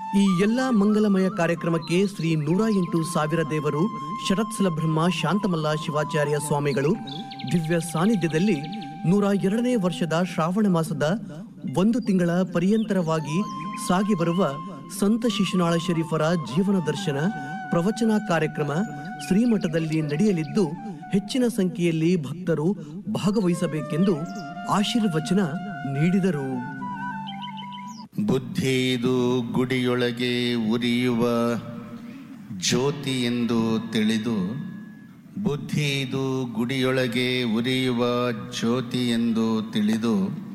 ಈ ಎಲ್ಲ ಮಂಗಲಮಯ ಕಾರ್ಯಕ್ರಮಕ್ಕೆ ಶ್ರೀ ನೂರ ಎಂಟು ಸಾವಿರ ದೇವರು ಶರತ್ಸಲ ಬ್ರಹ್ಮ ಶಾಂತಮಲ್ಲ ಶಿವಾಚಾರ್ಯ ಸ್ವಾಮಿಗಳು ದಿವ್ಯ ಸಾನ್ನಿಧ್ಯದಲ್ಲಿ ನೂರ ಎರಡನೇ ವರ್ಷದ ಶ್ರಾವಣ ಮಾಸದ ಒಂದು ತಿಂಗಳ ಪರ್ಯಂತರವಾಗಿ ಸಾಗಿ ಬರುವ ಸಂತ ಶಿಶುನಾಳ ಶರೀಫರ ಜೀವನ ದರ್ಶನ ಪ್ರವಚನ ಕಾರ್ಯಕ್ರಮ ಶ್ರೀಮಠದಲ್ಲಿ ನಡೆಯಲಿದ್ದು ಹೆಚ್ಚಿನ ಸಂಖ್ಯೆಯಲ್ಲಿ ಭಕ್ತರು ಭಾಗವಹಿಸಬೇಕೆಂದು ಆಶೀರ್ವಚನ ನೀಡಿದರು ಬುದ್ಧಿದು ಗುಡಿಯೊಳಗೆ ಉರಿಯುವ ಜ್ಯೋತಿ ಎಂದು ತಿಳಿದು ಬುದ್ಧಿದು ಗುಡಿಯೊಳಗೆ ಉರಿಯುವ ಜ್ಯೋತಿ ಎಂದು ತಿಳಿದು